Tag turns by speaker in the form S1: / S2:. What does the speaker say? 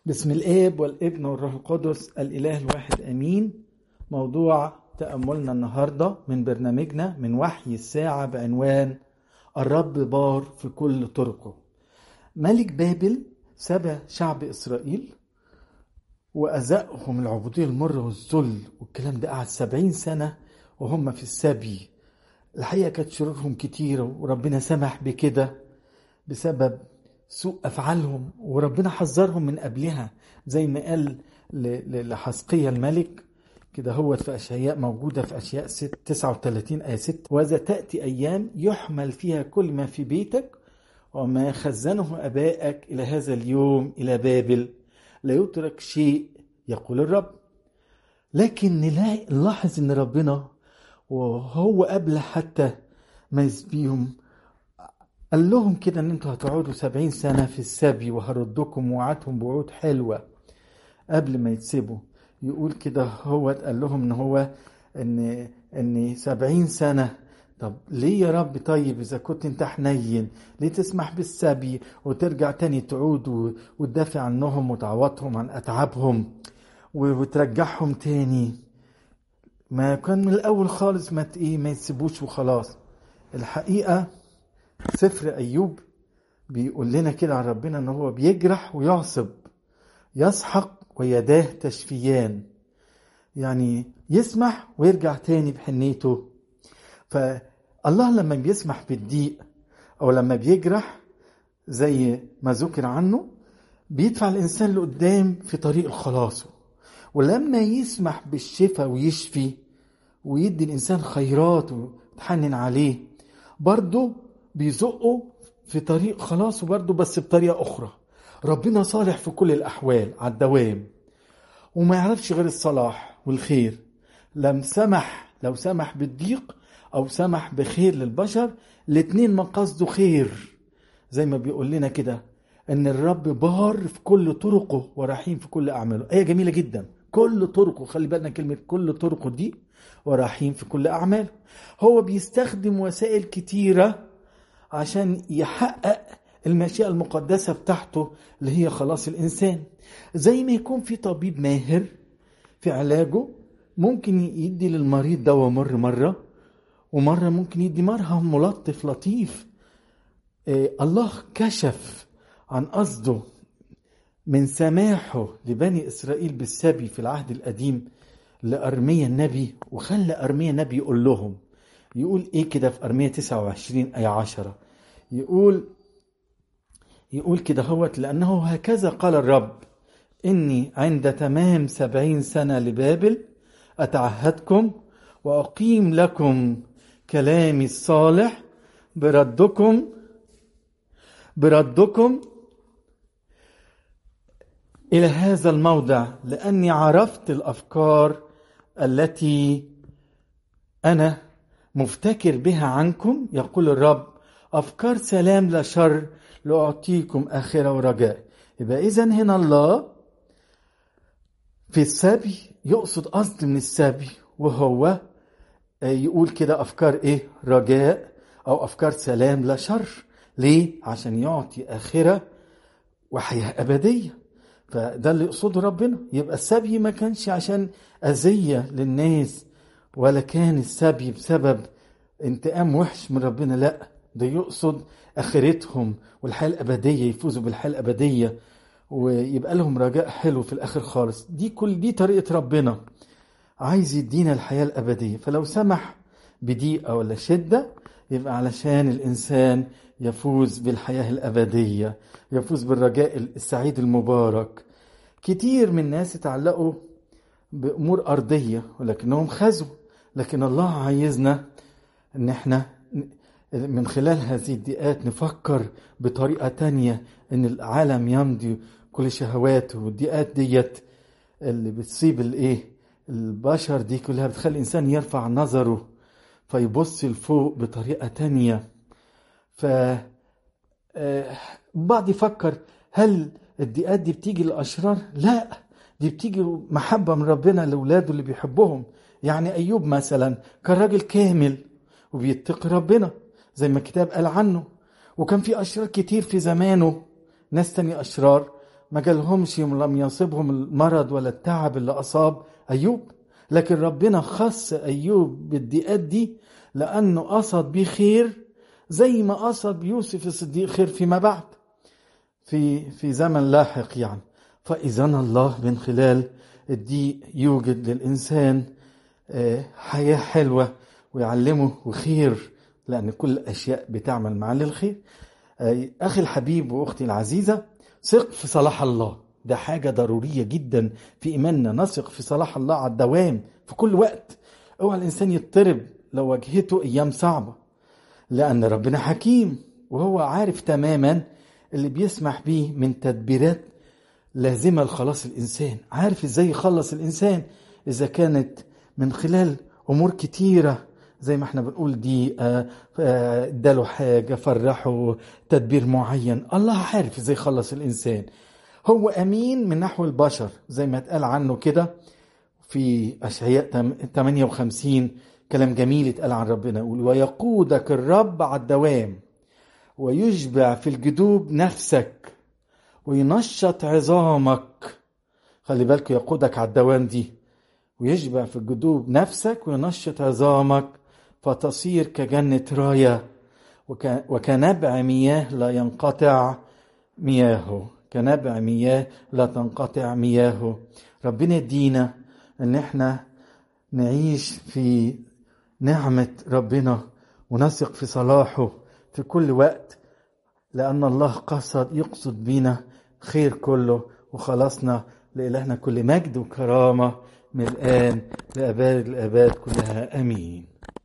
S1: بسم الاب والابن والروح القدس الاله الواحد امين موضوع تاملنا النهارده من برنامجنا من وحي الساعه بعنوان الرب بار في كل طرقه ملك بابل سبى شعب اسرائيل واذاهم العبوديه المره والذل والكلام ده قعد سبعين سنه وهم في السبي الحقيقه كانت شرورهم كتيره وربنا سمح بكده بسبب سوء افعالهم وربنا حذرهم من قبلها زي ما قال لحسقية الملك كده هو في اشعياء موجوده في اشياء 6 39 ايه 6 واذا تاتي ايام يحمل فيها كل ما في بيتك وما خزنه ابائك الى هذا اليوم الى بابل لا يترك شيء يقول الرب لكن نلاقي نلاحظ ان ربنا وهو قبل حتى ما يسبيهم قال لهم كده ان انتوا هتقعدوا سبعين سنة في السبي وهردكم وعدهم بوعود حلوة قبل ما يتسبوا يقول كده هو قال لهم ان هو ان ان سبعين سنة طب ليه يا رب طيب اذا كنت انت حنين ليه تسمح بالسبي وترجع تاني تعود وتدافع عنهم وتعوضهم عن اتعابهم وترجعهم تاني ما كان من الاول خالص ما ايه ما يسيبوش وخلاص الحقيقه سفر ايوب بيقول لنا كده عن ربنا ان هو بيجرح ويعصب يسحق ويداه تشفيان يعني يسمح ويرجع تاني بحنيته فالله لما بيسمح بالضيق او لما بيجرح زي ما ذكر عنه بيدفع الانسان لقدام في طريق الخلاص ولما يسمح بالشفاء ويشفي ويدي الانسان خيرات ويتحنن عليه برضه بيزقه في طريق خلاصه برضه بس بطريقه اخرى ربنا صالح في كل الاحوال على الدوام وما يعرفش غير الصلاح والخير لم سمح لو سمح بالضيق او سمح بخير للبشر الاتنين مقاصده خير زي ما بيقول لنا كده ان الرب بار في كل طرقه ورحيم في كل اعماله ايه جميله جدا كل طرقه خلي بالنا كلمه كل طرقه دي ورحيم في كل اعماله هو بيستخدم وسائل كتيره عشان يحقق المشيئة المقدسة بتاعته اللي هي خلاص الإنسان زي ما يكون في طبيب ماهر في علاجه ممكن يدي للمريض دواء مر مرة ومرة ممكن يدي مرهم ملطف لطيف آه الله كشف عن قصده من سماحه لبني إسرائيل بالسبي في العهد القديم لأرميا النبي وخلى أرميا النبي يقول لهم يقول ايه كده في ارمية 29 ايه 10 يقول يقول كده هوت لانه هكذا قال الرب اني عند تمام سبعين سنة لبابل اتعهدكم واقيم لكم كلامي الصالح بردكم بردكم الى هذا الموضع لاني عرفت الافكار التي انا مفتكر بها عنكم يقول الرب أفكار سلام لا شر لأعطيكم آخرة ورجاء يبقى إذا هنا الله في السبي يقصد قصد من السبي وهو يقول كده أفكار إيه رجاء أو أفكار سلام لا شر ليه عشان يعطي آخرة وحياة أبدية فده اللي يقصده ربنا يبقى السبي ما كانش عشان أذية للناس ولا كان السبي بسبب انتقام وحش من ربنا لا ده يقصد اخرتهم والحياه الابديه يفوزوا بالحياه الابديه ويبقى لهم رجاء حلو في الاخر خالص دي كل دي طريقه ربنا عايز يدينا الحياه الابديه فلو سمح بضيقه ولا شده يبقى علشان الانسان يفوز بالحياه الابديه يفوز بالرجاء السعيد المبارك كتير من الناس اتعلقوا بامور ارضيه ولكنهم خزوا لكن الله عايزنا ان احنا من خلال هذه الدقات نفكر بطريقة تانية ان العالم يمضي كل شهواته والدقات ديت اللي بتصيب الايه البشر دي كلها بتخلي الانسان يرفع نظره فيبص لفوق بطريقة تانية ف بعض يفكر هل الدقات دي بتيجي للأشرار؟ لا دي بتيجي محبة من ربنا لأولاده اللي بيحبهم يعني أيوب مثلا كان راجل كامل وبيتقي ربنا زي ما الكتاب قال عنه وكان في أشرار كتير في زمانه ناس تاني أشرار ما جالهمش لم يصبهم المرض ولا التعب اللي أصاب أيوب لكن ربنا خص أيوب بالضيقات دي لأنه قصد بيه خير زي ما قصد بيوسف الصديق خير فيما بعد في في زمن لاحق يعني فإذا الله من خلال الضيق يوجد للإنسان حياة حلوة ويعلمه وخير لأن كل الأشياء بتعمل معا للخير أخي الحبيب وأختي العزيزة ثق في صلاح الله ده حاجة ضرورية جدا في إيماننا نثق في صلاح الله على الدوام في كل وقت اوعى الإنسان يضطرب لو واجهته أيام صعبة لأن ربنا حكيم وهو عارف تماما اللي بيسمح بيه من تدبيرات لازمة لخلاص الإنسان عارف إزاي يخلص الإنسان إذا كانت من خلال أمور كتيرة زي ما احنا بنقول دي اداله حاجة فرحه تدبير معين الله عارف ازاي يخلص الإنسان هو أمين من نحو البشر زي ما اتقال عنه كده في أشعياء 58 كلام جميل اتقال عن ربنا يقول ويقودك الرب على الدوام ويشبع في الجدوب نفسك وينشط عظامك خلي بالك يقودك على الدوام دي ويشبع في الجدوب نفسك وينشط عظامك فتصير كجنة راية وكنبع مياه لا ينقطع مياهه كنبع مياه لا تنقطع مياهه ربنا يدينا ان احنا نعيش في نعمة ربنا ونثق في صلاحه في كل وقت لأن الله قصد يقصد بينا خير كله وخلصنا لإلهنا كل مجد وكرامة من الآن لأباد الآباد كلها أمين